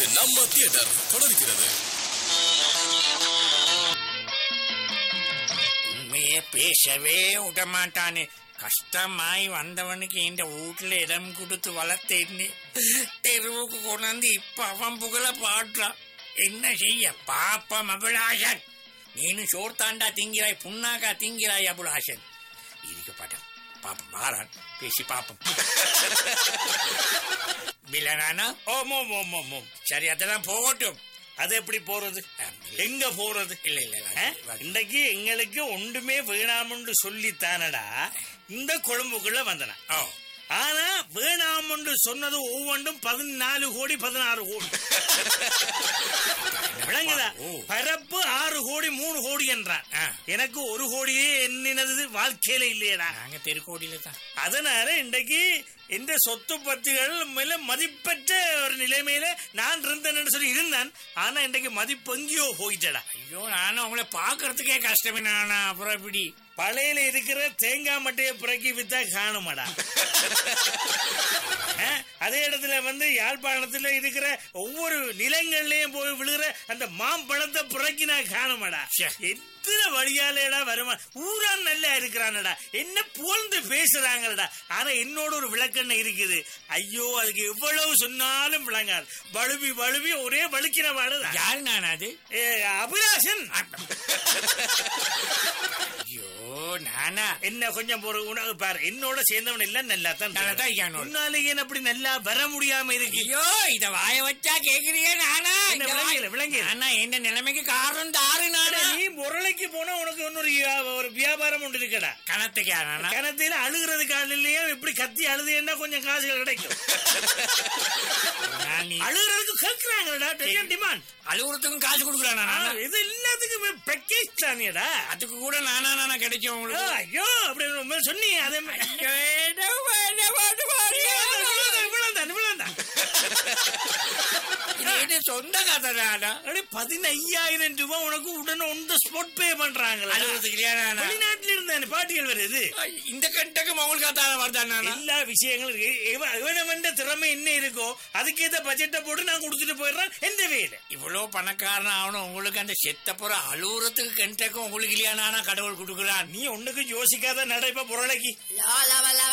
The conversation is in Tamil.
இது நம்ம தியேட்டர் தொடர்கிறது உண்மையே பேசவே விடமாட்டானே கஷ்டமாய் வந்தவனுக்கு இந்த வீட்டுல இடம் கொடுத்து வளர்த்தேன்னு தெருவுக்கு கொண்டாந்து இப்ப அவன் புகழ பாடுறான் என்ன செய்ய பாப்பம் அபிலாஷன் நீனும் சோர்த்தாண்டா திங்கிறாய் புண்ணாக்கா திங்கிறாய் அபிலாஷன் இதுக்கு படம் பாப்பம் மாறான் பேசி பாப்பம் பில்லனானா ஓம் ஓம் ஓம் ஓம் ஓம் சரி அதெல்லாம் போகட்டும் அது எப்படி போறது எங்க போறது இல்ல இல்ல ஆ? இல்ல இன்னைக்கு எங்களுக்கு ஒன்றுமே வேணாம்னு சொல்லித்தானடா இந்த கொழும்புக்குள்ள வந்தன ஓ ஆனா வேணாம்னு சொன்னது ஒவ்வொன்றும் பதினாலு கோடி பதினாறு கோடி விளங்குதா ஓ. பரப்பு ஆறு கோடி மூணு கோடி என்றான் ஆ. எனக்கு ஒரு கோடியே எண்ணினது வாழ்க்கையில இல்லையடா நாங்க தெருக்கோடியில தான் அதனால இன்றைக்கு இந்த சொத்து பத்துகள் மேல மதிப்பற்ற ஒரு நிலைமையில நான் இருந்தேன்னு சொல்லி இருந்தான் ஆனா இன்றைக்கு மதிப்பு எங்கேயோ போயிட்டடா ஐயோ நானும் உங்களை பாக்குறதுக்கே கஷ்டமே நானா அப்புறம் இப்படி பழையில இருக்கிற தேங்காய் மட்டையை புறக்கி வித்தா காணுமாடா ஆ, அதே இடத்துல வந்து யாழ்ப்பாணத்துல இருக்கிற ஒவ்வொரு நிலங்கள்லயும் போய் விழுகிற அந்த மாம்பழத்தை புறக்கி நான் காணுமாடா ச்சே. எத்தனை வழியாலேடா வருமா ஊரா நல்லா இருக்கிறானடா என்ன புகழ்ந்து பேசுறாங்கடா ஆனா என்னோட ஒரு விளக்கண்ண இருக்குது ஐயோ அதுக்கு எவ்வளவு சொன்னாலும் விளங்காது வழுவி வழுவி ஒரே வழுக்கிற வாடுதான் யாரு நான் அது அபிலாஷன் ஐயோ நானா என்ன கொஞ்சம் ஒரு உணவு பாரு என்னோட சேர்ந்தவன் எல்லாம் நல்லா தான் நல்லா தான் இருக்கானோ. உன்னால ஏன் அப்படி நல்லா வர முடியாம இருக்கு ஐயோ இத வாய வச்சா கேக்குறீங்க நானா என்ன இந்த வாய்- விளங்கல, விளங்கல. நானா என்ன நிலைமைக்கு காரணம் தாரு நானா நீ முரளைக்கு போனா உனக்கு இன்னொரு வியா- ஒரு வியாபாரம் ஒன்று இருக்கடா கணத்துக்கு நானா கணத்தில அழுகிறது காலையிலயே இப்படி கத்தி அழுதுன்னா கொஞ்சம் காசுகள் கிடைக்கும் நான் நீ அழுகிறதுக்கு கேட்கிறாங்கடா டிமாண்ட் அலுவலகத்துக்கும் காசு கொடுக்குறானா நானா இது எல்லாத்துக்கும் பேக்கேஜ் தானேடா அதுக்கு கூட நானா நானா கிடைச்சோம் உங்களுக்கு ஐயோ அப்படி ரொம்ப சொன்னீங்க அதே மாதிரி ஐயோ, என்ன வேலை பாட்டு பாருங்க. இவ்வளவுதான், இவ்வளவுதான், இவ்வளவுதான். இது என்ன சொந்த கதை நானா அடே, பதினையாயிரம் ரூபாய் உனக்கு உடனே on the spot pay பண்றாங்களா அலுவலகத்துக்கு இல்லையா நானா வெளிநாட்டுல இருந்தானே பாட்டிகள் வருது ஐய், இந்த கண்டக்கு மவுல் காத்தால வருதா நானா எல்லா விஷயங்களும் இருக்கு இவன் இவனவன் திறமை என்ன இருக்கோ அதுக்கேத்த பட்ஜெட்டை போட்டு நான் கொடுத்துட்டு போயிடுறேன் எந்த வேலை இவ்வளவு பணக்காரன் ஆகணும் உங்களுக்கு அந்த செத்த புற அலுவலகத்துக்கு கண்டக்கும் உங்களுக்கு இல்லையா நானா கடவுள் கொடுக்குறான் நீ ஒண்ணுக்கும் யோசிக்காத நடைப்ப புரளைக்கு La la la la